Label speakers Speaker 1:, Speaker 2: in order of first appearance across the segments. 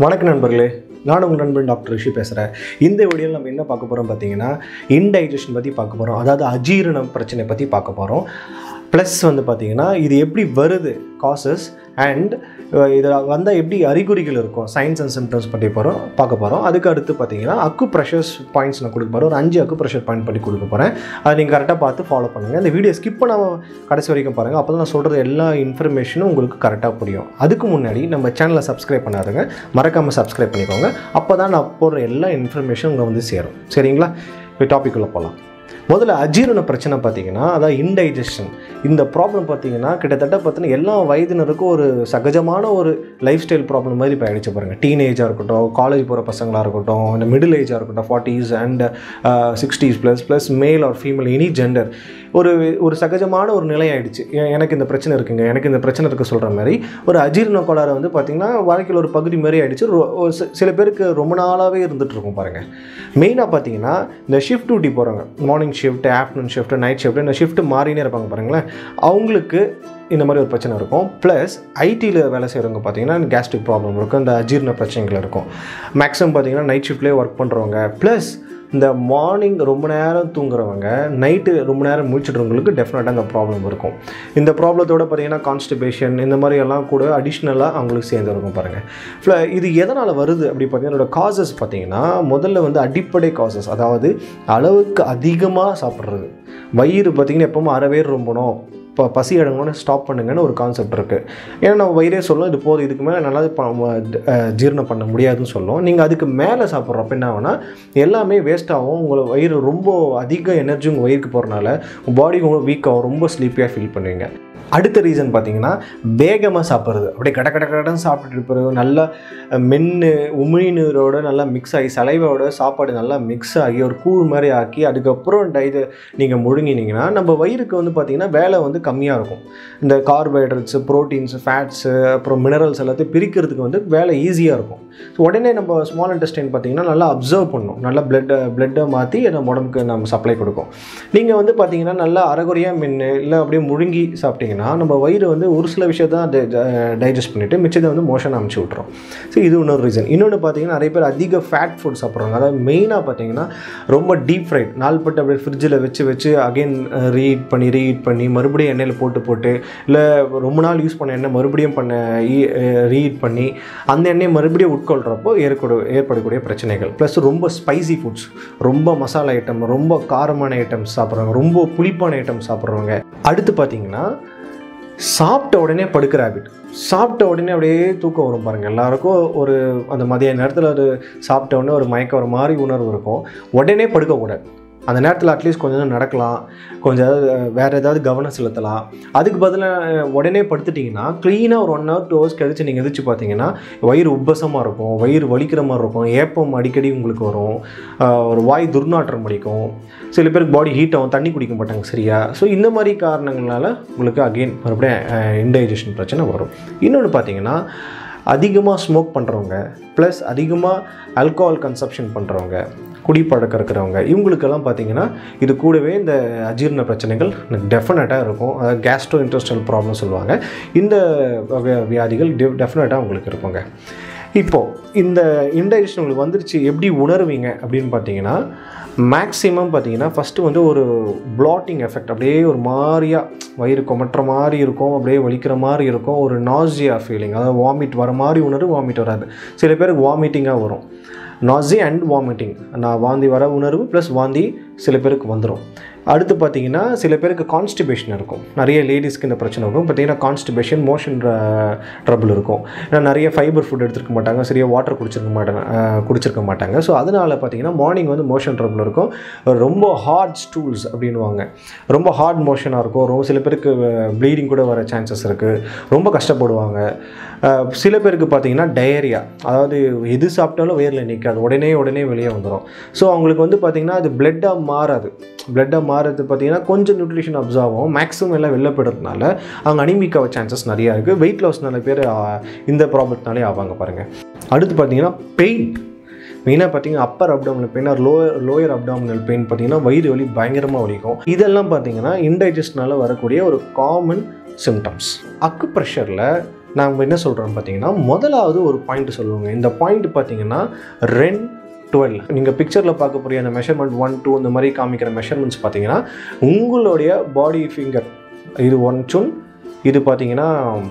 Speaker 1: வணக்கம் நண்பர்களே நான் உங்கள் நண்பன் டாக்டர் ரிஷி பேசுகிறேன் இந்த வீடியோவில் நம்ம என்ன பார்க்க போகிறோம் பார்த்தீங்கன்னா இன்டைஜஷன் பற்றி பார்க்க போகிறோம் அதாவது அஜீரணம் பிரச்சனை பற்றி பார்க்க போகிறோம் ப்ளஸ் வந்து பார்த்தீங்கன்னா இது எப்படி வருது காசஸ் அண்ட் இதில் வந்தால் எப்படி அறிகுறிகள் இருக்கும் சைன்ஸ் அண்ட் சிம்டம்ஸ் பற்றி போகிறோம் பார்க்க போகிறோம் அதுக்கு அடுத்து பார்த்தீங்கன்னா அக்கு ப்ரெஷர்ஸ் பாயிண்ட்ஸ் நான் கொடுக்க போகிறேன் ஒரு அஞ்சு அக்கு ப்ரெஷர் பாயிண்ட் பண்ணி கொடுக்க போகிறேன் அதை நீங்கள் கரெக்டாக பார்த்து ஃபாலோ பண்ணுங்கள் இந்த வீடியோ ஸ்கிப் பண்ணாமல் கடைசி வரைக்கும் பாருங்கள் அப்போ தான் நான் சொல்கிறது எல்லா இன்ஃபர்மேஷனும் உங்களுக்கு கரெக்டாக புரியும் அதுக்கு முன்னாடி நம்ம சேனலை சப்ஸ்கிரைப் பண்ணாதுங்க மறக்காமல் சப்ஸ்கிரைப் பண்ணிக்கோங்க அப்போ தான் நான் போடுற எல்லா இன்ஃபர்மேஷனும் உங்களை வந்து சேரும் சரிங்களா இப்போ டாபிக்குள்ளே போகலாம் முதல்ல அஜீரண பிரச்சனை பார்த்தீங்கன்னா அதாவது இன்டைஜஷன் இந்த ப்ராப்ளம் பார்த்தீங்கன்னா கிட்டத்தட்ட பார்த்தீங்கன்னா எல்லா வயதினருக்கும் ஒரு சகஜமான ஒரு லைஃப் ஸ்டைல் ப்ராப்ளம் மாதிரி இப்போ ஆயிடுச்சு பாருங்கள் டீனேஜாக இருக்கட்டும் காலேஜ் போகிற பசங்களாக இருக்கட்டும் இந்த மிடில் ஏஜாக இருக்கட்டும் forties and sixties plus plus male or female any gender ஒரு ஒரு சகஜமான ஒரு நிலை ஆயிடுச்சு எ- எனக்கு இந்த பிரச்சனை இருக்குங்க எனக்கு இந்த பிரச்சனை இருக்குது சொல்கிற மாதிரி ஒரு அஜீரண கோளாறு வந்து பார்த்திங்கன்னா வாழ்க்கையில் ஒரு பகுதி மாதிரி ஆயிடுச்சு ரொ- ஒரு சி- சில பேருக்கு ரொம்ப நாளாகவே இருந்துட்டு இருக்கும் பாருங்கள் மெயினாக பார்த்தீங்கன்னா இந்த ஷிஃப்ட் டியூட்டி போகிறவங்க morning shift afternoon shift night shift இந்த ஷிஃப்ட் மாறினே இருப்பாங்க பாருங்களேன் அவங்களுக்கு இந்த மாதிரி ஒரு பிரச்சனை இருக்கும் ப்ளஸ் ஐடியில் வேலை செய்கிறவங்க பார்த்தீங்கன்னா கேஸ்ட்ரிக் ப்ராப்ளம் இருக்கும் இந்த அஜீரண பிரச்சனைகள் இருக்கும் மேக்ஸிமம் பார்த்தீங்கன்னா நைட் ஷிஃப்ட்லேயே ஒர்க் பண்ணுறவங்க ப்ளஸ் இந்த மார்னிங் ரொம்ப நேரம் தூங்குறவங்க நைட்டு ரொம்ப நேரம் முழிச்சிட்றவங்களுக்கு டெஃபினட்டாக அந்த ப்ராப்ளம் இருக்கும் இந்த ப்ராப்ளத்தோட பார்த்தீங்கன்னா கான்ஸ்டிபேஷன் இந்த மாதிரி எல்லாம் கூட அடிஷ்னலாக அவங்களுக்கு சேர்ந்து இருக்கும் பாருங்கள் ஃப்ள இது எதனால் வருது அப்படி பார்த்தீங்கன்னா இதோட காசஸ் பார்த்தீங்கன்னா முதல்ல வந்து அடிப்படை காசஸ் அதாவது அளவுக்கு அதிகமாக சாப்பிட்றது வயிறு பார்த்தீங்கன்னா எப்பவுமே அறவே ரொம்பணும் இப்போ பசி அடங்கணும்னு ஸ்டாப் பண்ணுங்கன்னு ஒரு கான்செப்ட் இருக்குது ஏன்னா நம்ம வயிறே சொல்லும் இது போதும் இதுக்கு மேலே நல்லா ப- ம- அஹ் ஜீரணம் பண்ண முடியாதுன்னு சொல்லும் நீங்கள் அதுக்கு மேலே சாப்பிட்றப்ப என்ன ஆகும்னா எல்லாமே வேஸ்ட் ஆகும் உங்களை வயிறு ரொம்ப அதிக எனர்ஜி உங்கள் வயிறுக்கு போகிறனால உங்கள் பாடி உங்களுக்கு வீக் ஆகும் ரொம்ப ஸ்லீப்பியாக ஃபீல் பண்ணுவீங்க அடுத்த ரீசன் பார்த்தீங்கன்னா வேகமாக சாப்பிட்றது அப்படியே கட கட கடன்னு சாப்பிட்டுட்டு இருப்பது நல்லா மென்று உமிழ்நீரோட நல்லா மிக்ஸ் ஆகி சலைவோட சாப்பாடு நல்லா மிக்ஸ் ஆகி ஒரு கூழ் மாதிரி ஆக்கி அதுக்கப்புறம் டைது நீங்கள் முழுங்கினீங்கன்னா நம்ம வயிறுக்கு வந்து பார்த்திங்கன்னா வேலை வந்து கம்மியாக இருக்கும் இந்த கார்போஹைட்ரேட்ஸு ப்ரோட்டீன்ஸ் ஃபேட்ஸு அப்புறம் மினரல்ஸ் எல்லாத்தையும் பிரிக்கிறதுக்கு வந்து வேலை ஈஸியாக இருக்கும் ஸோ உடனே நம்ம ஸ்மால் இன்டெஸ்டைன் பார்த்தீங்கன்னா நல்லா அப்சர்வ் பண்ணும் நல்லா பிளட்டை பிளட்டை மாற்றி நம்ம உடம்புக்கு நம்ம சப்ளை கொடுக்கும் நீங்கள் வந்து பார்த்தீங்கன்னா நல்லா அரைகுறையாக மென்று இல்லை அப்படியே முழுங்கி சாப்பிட்டீங்கன்னா நம்ம வயிறு வந்து ஒரு சில விஷயத்தை தான் டைஜஸ்ட் பண்ணிவிட்டு மிச்சத்தை வந்து மோஷன் அமுச்சு விட்ரும் ஸோ இது இன்னொரு ரீசன் இன்னொன்று பார்த்தீங்கன்னா நிறைய பேர் அதிக ஃபேட் ஃபுட் சாப்பிட்றாங்க அதாவது மெயினாக பார்த்தீங்கன்னா ரொம்ப டீப் ஃப்ரைட் நாள்பட்டு அப்படியே ஃப்ரிட்ஜில் வச்சு வச்சு அகைன் ரீட் பண்ணி ரீட் பண்ணி மறுபடியும் எண்ணெயில் போட்டு போட்டு இல்லை ரொம்ப நாள் யூஸ் பண்ண எண்ணெய் மறுபடியும் பண்ண ரீட் பண்ணி அந்த எண்ணெயை மறுபடியும் உட்கொள்கிறப்போ ஏற்படு ஏற்படக்கூடிய பிரச்சனைகள் ப்ளஸ் ரொம்ப ஸ்பைசி ஃபுட்ஸ் ரொம்ப மசாலா ஐட்டம் ரொம்ப காரமான ஐட்டம்ஸ் சாப்பிட்றவங்க ரொம்ப புளிப்பான ஐட்டம் சாப்பிட்றவங்க அடுத்து பார்த்தீங்கன்னா சாப்பிட்ட உடனே படுக்கிற ஹேபிட் சாப்பிட்ட உடனே அப்படியே தூக்கம் வரும் பாருங்கள் எல்லாருக்கும் ஒரு அந்த மதிய நேரத்தில் ஒரு சாப்பிட்ட உடனே ஒரு மயக்கம் ஒரு மாதிரி உணர்வு இருக்கும் உடனே படுக்கக்கூடாது அந்த நேரத்தில் அட்லீஸ்ட் கொஞ்சம் நேரம் நடக்கலாம் கொஞ்சம் ஏதாவது வேறு ஏதாவது கவனம் செலுத்தலாம் அதுக்கு பதிலாக உடனே படுத்துட்டிங்கன்னா க்ளீனாக ஒரு ஒன் ஹவர் டூ ஹவர்ஸ் கழிச்சு நீங்கள் எதிர்த்து பார்த்தீங்கன்னா வயிறு உப்பசமாக இருக்கும் வயிறு வலிக்கிற மாதிரி இருக்கும் ஏப்பம் அடிக்கடி உங்களுக்கு வரும் ஆஹ் ஒரு வாய் துர்நாற்றம் அடிக்கும் சில பேருக்கு பாடி ஹீட் ஆகும் தண்ணி குடிக்க மாட்டாங்க சரியா ஸோ இந்த மாதிரி காரணங்களால உங்களுக்கு அகெயின் மறுபடியும் இன்டைஜஷன் பிரச்சனை வரும் இன்னொன்று பார்த்தீங்கன்னா அதிகமாக ஸ்மோக் பண்ணுறவங்க ப்ளஸ் அதிகமாக ஆல்கஹால் கன்சப்ஷன் பண்ணுறவங்க குடிப்பழக்கம் இருக்கிறவங்க இவங்களுக்கெல்லாம் பார்த்தீங்கன்னா இது கூடவே இந்த அஜீரண பிரச்சனைகள் டெஃபினட்டாக இருக்கும் அதாவது கேஸ்ட்ரோ இன்ட்ரெஸ்டல் ப்ராப்ளம் சொல்லுவாங்க இந்த வகை வியாதிகள் டெஃபினட்டாக உங்களுக்கு இருக்குங்க இப்போது இந்த இன்டைஜஷன் உங்களுக்கு வந்துருச்சு எப்படி உணர்வீங்க அப்படின்னு பார்த்தீங்கன்னா மேக்ஸிமம் பார்த்தீங்கன்னா ஃபஸ்ட்டு வந்து ஒரு பிளாட்டிங் எஃபெக்ட் அப்படியே ஒரு மாதிரியாக வயிறு கொமட்டுற மாதிரி இருக்கும் அப்படியே வலிக்கிற மாதிரி இருக்கும் ஒரு நாசியா ஃபீலிங் அதாவது வாமிட் வர மாதிரி உணர்வு வாமிட் வராது சில பேருக்கு வாமிட்டிங்காக வரும் நாசி அண்ட் வாமிட்டிங் நான் வாந்தி வர உணர்வு ப்ளஸ் வாந்தி சில பேருக்கு வந்துடும் அடுத்து பார்த்தீங்கன்னா சில பேருக்கு கான்ஸ்டிபேஷன் இருக்கும் நிறைய லேடிஸ்க்கு இந்த பிரச்சனை இருக்கும் பார்த்தீங்கன்னா கான்ஸ்டிபேஷன் மோஷன் ட்ரபிள் இருக்கும் ஏன்னா நிறைய ஃபைபர் ஃபுட் எடுத்துருக்க மாட்டாங்க சரியாக வாட்டர் குடிச்சிருக்க மாட்டாங்க அஹ், குடிச்சிருக்க மாட்டாங்க ஸோ அதனால் பார்த்தீங்கன்னா மார்னிங் வந்து மோஷன் ட்ரபிள் இருக்கும் ரொம்ப ஹார்ட் ஸ்டூல்ஸ் அப்படின்வாங்க ரொம்ப ஹார்ட் மோஷனாக இருக்கும் ரொம்ப சில பேருக்கு ப்ளீடிங் கூட வர சான்சஸ் இருக்குது ரொம்ப கஷ்டப்படுவாங்க அஹ், சில பேருக்கு பார்த்தீங்கன்னா டயரியா அதாவது எது சாப்பிட்டாலும் வயிறில் நிற்காது உடனே உடனே வெளியே வந்துடும் ஸோ அவங்களுக்கு வந்து பார்த்திங்கன்னா அது பிளட்டாக மாறாது பிளட்டாக மாறுறது பார்த்தீங்கன்னா கொஞ்சம் நியூட்ரிஷன் அப்சர்வ் ஆகும் மேக்ஸிமம் எல்லாம் வெளில போயிடுறதுனால அவங்க அனிமிக் ஆக சான்சஸ் நிறையா இருக்குது வெயிட் லாஸ் நிறைய பேர் ஆ, இந்த ப்ராப்ளத்தினாலே ஆவாங்க பாருங்கள் அடுத்து பார்த்தீங்கன்னா பெயின் மெயினாக பார்த்தீங்கன்னா upper abdominal pain or lower lower abdominal pain பார்த்தீங்கன்னா வயிறு வலி பயங்கரமாக வலிக்கும் இதெல்லாம் பார்த்தீங்கன்னா இன்டைஜஸ்ட்னால வரக்கூடிய ஒரு காமன் சிம்டம்ஸ் அக்கு ப்ரெஷரில் நாம் என்ன சொல்கிறோம் பார்த்தீங்கன்னா முதலாவது ஒரு பாயிண்ட் சொல்லுவாங்க இந்த பாயிண்ட் பார்த்தீங்கன்னா ரென் டுவெல் நீங்கள் பிக்சரில் பார்க்க போகிற அந்த மெஷர்மெண்ட் ஒன் டூ இந்த மாதிரி காமிக்கிற மெஷர்மெண்ட்ஸ் பார்த்தீங்கன்னா உங்களுடைய பாடி ஃபிங்கர் இது ஒன் சுன் இது பார்த்தீங்கன்னா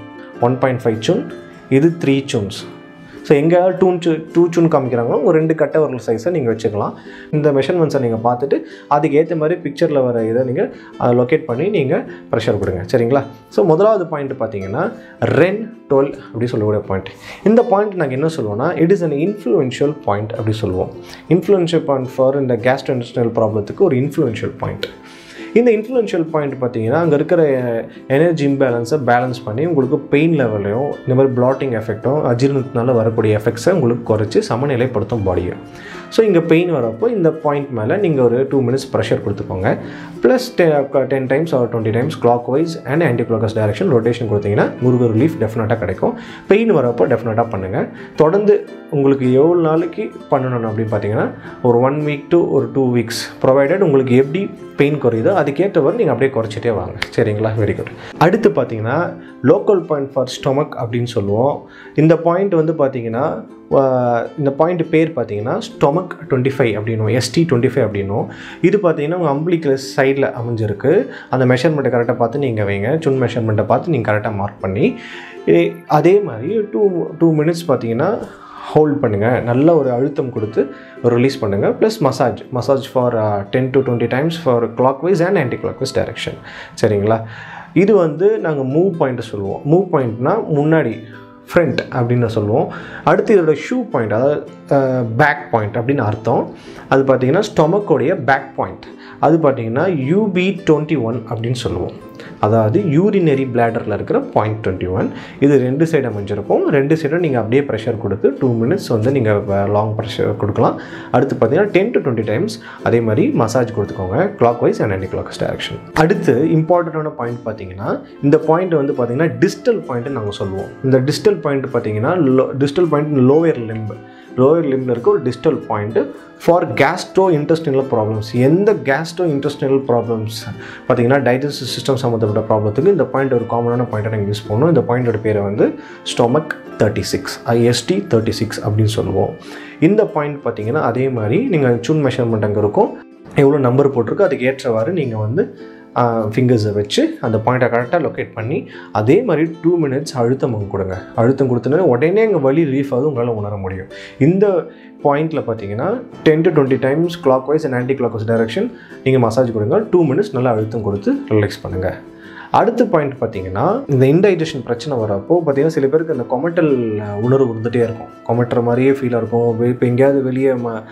Speaker 1: ஒன் பாயிண்ட் ஃபைவ் சுன் இது த்ரீ சுன்ஸ் ஸோ எங்கேயாவது டூ சு டூ சுன் காமிக்கிறாங்களோ ஒரு ரெண்டு கட்டை வரல் சைஸை நீங்கள் வச்சுக்கலாம் இந்த மெஷர்மெண்ட்ஸை நீங்கள் பார்த்துட்டு அதுக்கு ஏற்ற மாதிரி பிக்சரில் வர இதை நீங்கள் அதை லொக்கேட் பண்ணி நீங்கள் ப்ரெஷர் கொடுங்க சரிங்களா ஸோ முதலாவது பாயிண்ட் பார்த்தீங்கன்னா ரென் டுவெல் அப்படி சொல்லக்கூடிய பாயிண்ட் இந்த பாயிண்ட் நாங்கள் என்ன சொல்லுவோம்னா it is an influential point அப்படி சொல்லுவோம் இன்ஃப்ளூயன்ஷியல் பாயிண்ட் ஃபார் இந்த கேஸ்ட்ரோஇன்டெஸ்டினல் ப்ராப்ளத்துக்கு ஒரு இன்ஃப்ளூயன்ஷியல் பாயிண்ட் இந்த இன்ஃப்ளூயன்ஷியல் பாயிண்ட் பார்த்தீங்கன்னா அங்கே இருக்கிற எனர்ஜி இம்பேலன்ஸை பேலன்ஸ் பண்ணி உங்களுக்கு பெயின் லெவலையும் இந்த மாதிரி பிளாட்டிங் எஃபெக்ட்டும் அஜீரணத்தினால வரக்கூடிய எஃபெக்ட்ஸை உங்களுக்கு குறைச்சி சமநிலைப்படுத்தும் பாடியை ஸோ இங்கே பெயின் வரப்போ இந்த பாயிண்ட் மேலே நீங்கள் ஒரு டூ மினிட்ஸ் ப்ரெஷர் கொடுத்துக்கோங்க plus ten times or twenty times clockwise and anticlockwise direction rotation கொடுத்தீங்கன்னா உங்களுக்கு ரிலீஃப் டெஃபினட்டாக கிடைக்கும் பெயின் வரப்போ டெஃபினட்டாக பண்ணுங்கள் தொடர்ந்து உங்களுக்கு எவ்வளோ நாளைக்கு பண்ணணும் அப்படின்னு பார்த்தீங்கன்னா ஒரு ஒன் வீக் டு ஒரு டூ வீக்ஸ் ப்ரொவைடட் உங்களுக்கு எப்படி பெயின் குறையுதோ அதுக்கேற்றவர் நீங்கள் அப்படியே குறைச்சிட்டே வாங்க சரிங்களா வெரி குட் அடுத்து பார்த்தீங்கன்னா லோக்கல் பாயிண்ட் ஃபார் ஸ்டொமக் அப்படின்னு சொல்லுவோம் இந்த பாயிண்ட் வந்து பார்த்தீங்கன்னா ஆஹ், இந்த பாயிண்ட் பேர் பார்த்தீங்கன்னா ஸ்டொமக் டுவெண்ட்டி ஃபைவ் அப்படின்னும் எஸ்டி டுவெண்ட்டி ஃபைவ் அப்படின்னும் இது பார்த்தீங்கன்னா உங்கள் அம்பிளிக்கல் சைடில் அமைஞ்சிருக்கு அந்த மெஷர்மெண்ட்டை கரெக்டாக பார்த்து நீங்கள் வைங்க சுன் மெஷர்மெண்ட்டை பார்த்து நீங்கள் கரெக்டாக மார்க் பண்ணி ஏ- அதே மாதிரி டூ டூ மினிட்ஸ் பார்த்தீங்கன்னா ஹோல்ட் பண்ணுங்கள் நல்ல ஒரு அழுத்தம் கொடுத்து ரிலீஸ் பண்ணுங்கள் plus massage massage for ten to twenty times for clockwise and anticlockwise வைஸ் டைரக்ஷன் சரிங்களா இது வந்து நாங்கள் மூவ் பாயிண்ட்டு சொல்லுவோம் மூவ் பாயிண்ட்னா முன்னாடி ஃப்ரண்ட் அப்படின்னு சொல்லுவோம் அடுத்து இதோட ஷூ பாயிண்ட் அதாவது பேக் பாயிண்ட் அப்படின்னு அர்த்தம் அது பார்த்தீங்கன்னா ஸ்டொமக்கோடைய பேக் பாயிண்ட் அது பார்த்தீங்கன்னா யூபி டுவெண்ட்டி ஒன் அப்படின்னு சொல்லுவோம் அதாவது யூரினரி பிளாடரில் இருக்கிற பாயிண்ட் டுவெண்ட்டி ஒன் இது ரெண்டு சைடு அமைஞ்சிருக்கும் ரெண்டு சைடும் நீங்கள் அப்படியே ப்ரெஷர் கொடுத்து டூ மினிட்ஸ் வந்து நீங்கள் லாங் ப்ரெஷர் கொடுக்கலாம் அடுத்து பார்த்தீங்கன்னா டென் டு டுவெண்ட்டி டைம்ஸ் அதே மாதிரி மசாஜ் கொடுத்துக்கோங்க clockwise and anticlockwise direction அடுத்து இம்பார்ட்டண்ட்டான பாயிண்ட் பார்த்தீங்கன்னா இந்த பாயிண்ட் வந்து பார்த்தீங்கன்னா டிஸ்டல் பாயிண்ட்னு நாங்கள் சொல்லுவோம் இந்த டிஸ்டல் பாயிண்ட் பார்த்தீங்கன்னா low distal point lower limb lower லிம்பில் இருக்க ஒரு distal point for gastrointestinal problems எந்த கேஸ்ட்ரோ இன்டெஸ்டினல் ப்ராப்ளம்ஸ் பார்த்தீங்கன்னா டைஜஸ்டிவ் சிஸ்டம் சம்மந்தப்பட்ட ப்ராப்ளத்துக்கு இந்த பாயிண்ட் ஒரு காமனான பாயிண்ட்டை நீங்கள் யூஸ் பண்ணணும் இந்த பாயிண்டோட பேரை வந்து stomach thirty six ST thirty six அப்படின்னு சொல்லுவோம் இந்த பாயிண்ட் பார்த்தீங்கன்னா அதே மாதிரி நீங்கள் சுன் மெஷர்மெண்ட் அங்கே இருக்கும் எவ்வளோ நம்பர் போட்டிருக்கோ அதுக்கு ஏற்றவாறு நீங்கள் வந்து ஃபிங்கர்ஸை வச்சு அந்த பாயிண்ட்டை கரெக்டாக லொக்கேட் பண்ணி அதே மாதிரி டூ மினிட்ஸ் அழுத்தம் அங்கே கொடுங்க அழுத்தம் கொடுத்தோன்னே உடனே அங்கே வலி ரிலீஃப் ஆகுது உங்களால் உணர முடியும் இந்த பாயிண்டில் பார்த்தீங்கன்னா ten to twenty times clockwise and anticlockwise வைஸ் டைரக்ஷன் நீங்கள் மசாஜ் கொடுங்க டூ மினிட்ஸ் நல்லா அழுத்தம் கொடுத்து ரிலாக்ஸ் பண்ணுங்கள் அடுத்த பாயிண்ட் பார்த்தீங்கன்னா இந்த இன்டைஜஷன் பிரச்சனை வரப்போ பார்த்தீங்கன்னா சில பேருக்கு அந்த கொமட்டல் உணர்வு இருந்துகிட்டே இருக்கும் கொமட்டுற மாதிரியே ஃபீலாக இருக்கும் இப்போ எங்கேயாவது வெளியே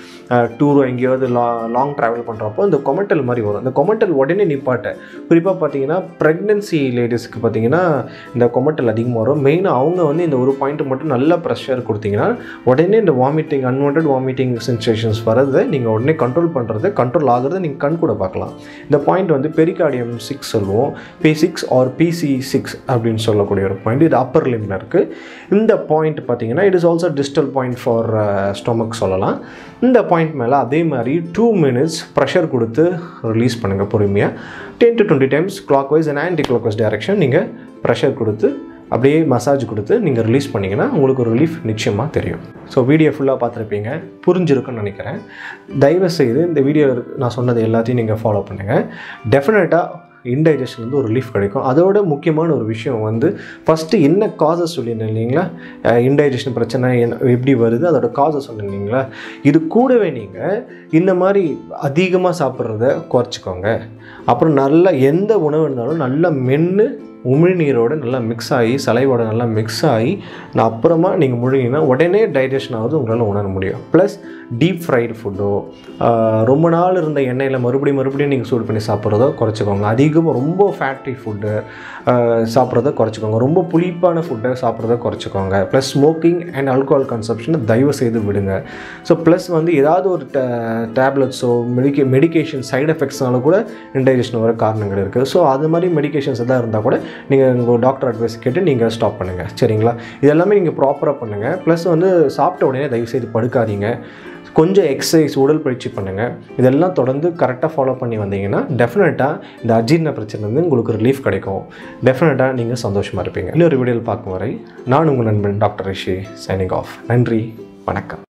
Speaker 1: டூரோ எங்கேயாவது லா லாங் ட்ராவல் பண்ணுறப்போ இந்த கொமட்டல் மாதிரி வரும் இந்த கொமட்டல் உடனே நிப்பாட்ட குறிப்பாக பார்த்தீங்கன்னா ப்ரெக்னென்சி லேடிஸ்க்கு பார்த்தீங்கன்னா இந்த கொமட்டல் அதிகமாக வரும் மெயினாக அவங்க வந்து இந்த ஒரு பாயிண்ட் மட்டும் நல்லா ப்ரெஷர் கொடுத்தீங்கன்னா உடனே இந்த வாமிட்டிங் அன்வான்ட் வாமிட்டிங் சென்சேஷன்ஸ் வரதை நீங்கள் உடனே கண்ட்ரோல் பண்ணுறது கண்ட்ரோல் ஆகுறதை நீங்கள் கண் கூட பார்க்கலாம் இந்த பாயிண்ட் வந்து பெரிகார்டியம் சிக்ஸ் சொல்லுவோம் P six or PC six அப்படின்னு சொல்லக்கூடிய ஒரு பாயிண்ட் இது அப்பர் லிம்பில் இருக்குது இந்த பாயிண்ட் பார்த்தீங்கன்னா it is also distal point for stomach சொல்லலாம் இந்த பாயிண்ட் மேலே அதே மாதிரி டூ மினிட்ஸ் ப்ரெஷர் கொடுத்து ரிலீஸ் பண்ணுங்கள் பொறுமையாக ten to twenty times clockwise and anticlockwise வைஸ் டைரக்ஷன் நீங்கள் ப்ரெஷர் கொடுத்து அப்படியே மசாஜ் கொடுத்து நீங்கள் ரிலீஸ் பண்ணிங்கன்னா உங்களுக்கு ஒரு ரிலீஃப் நிச்சயமாக தெரியும் ஸோ வீடியோ ஃபுல்லாக பார்த்துருப்பீங்க புரிஞ்சிருக்குன்னு நினைக்கிறேன் தயவு செய்து இந்த வீடியோவில் நான் சொன்னது எல்லாத்தையும் நீங்கள் ஃபாலோ பண்ணுங்கள் டெஃபினட்டாக இன்டைஜஷன்லேருந்து ஒரு ரிலீஃப் கிடைக்கும் அதோட முக்கியமான ஒரு விஷயம் வந்து ஃபஸ்ட்டு என்ன காசஸ் சொல்லியிருந்தேன் இல்லைங்களா இன்டைஜஷன் பிரச்சனை என்ன எப்படி வருது அதோட காசஸ் சொன்னீங்களா இது கூடவே நீங்கள் இந்த மாதிரி அதிகமாக சாப்பிட்றத குறைச்சிக்கோங்க அப்புறம் நல்லா எந்த உணவு இருந்தாலும் நல்லா மென்று உமிழ்நீரோட நல்லா மிக்ஸ் ஆகி சலைவோட நல்லா மிக்ஸ் ஆகி நான் அப்புறமா நீங்கள் முழுங்கினா உடனே டைஜஷன் ஆகுது உங்களால் உணர முடியும் ப்ளஸ் டீப் ஃப்ரைடு ஃபுட்டோ ரொம்ப நாள் இருந்த எண்ணெயில் மறுபடியும் மறுபடியும் நீங்கள் சூடு பண்ணி சாப்பிட்றதோ குறைச்சிக்கோங்க அதிகமாக ரொம்ப ஃபேக்ட்ரி ஃபுட்டு சாப்பிட்றத குறைச்சிக்கோங்க ரொம்ப புளிப்பான ஃபுட்டை சாப்பிட்றத குறைச்சிக்கோங்க ப்ளஸ் ஸ்மோக்கிங் அண்ட் ஆல்கோஹால் கன்சப்ஷனை தயவு செய்து விடுங்க ஸோ ப்ளஸ் வந்து ஏதாவது ஒரு டேப்லெட்ஸோ மெடிக்கே மெடிகேஷன் சைடு எஃபெக்ட்ஸ்னால கூட இன்டைஜஷன் வர காரணங்கள் இருக்குது ஸோ அது மாதிரி மெடிகேஷன்ஸ் எதாவது இருந்தால் கூட நீங்கள் உங்கள் டாக்டர் அட்வைஸ் கேட்டு நீங்கள் ஸ்டாப் பண்ணுங்கள் சரிங்களா இதெல்லாமே நீங்கள் ப்ராப்பராக பண்ணுங்கள் ப்ளஸ் வந்து சாப்பிட்ட உடனே தயவு செய்து படுக்காதீங்க கொஞ்சம் எக்ஸசைஸ் உடற்பயிற்சி பண்ணுங்கள் இதெல்லாம் தொடர்ந்து கரெக்டாக ஃபாலோ பண்ணி வந்தீங்கன்னா டெஃபினட்டாக இந்த அஜீரண பிரச்சனை வந்து உங்களுக்கு ரிலீஃப் கிடைக்கும் டெஃபினட்டாக நீங்கள் சந்தோஷமாக இருப்பீங்க இன்னொரு வீடியோவில் பார்க்கும் வரை நான் உங்கள் நண்பன் டாக்டர் ரிஷி சைனிங் ஆஃப் நன்றி வணக்கம்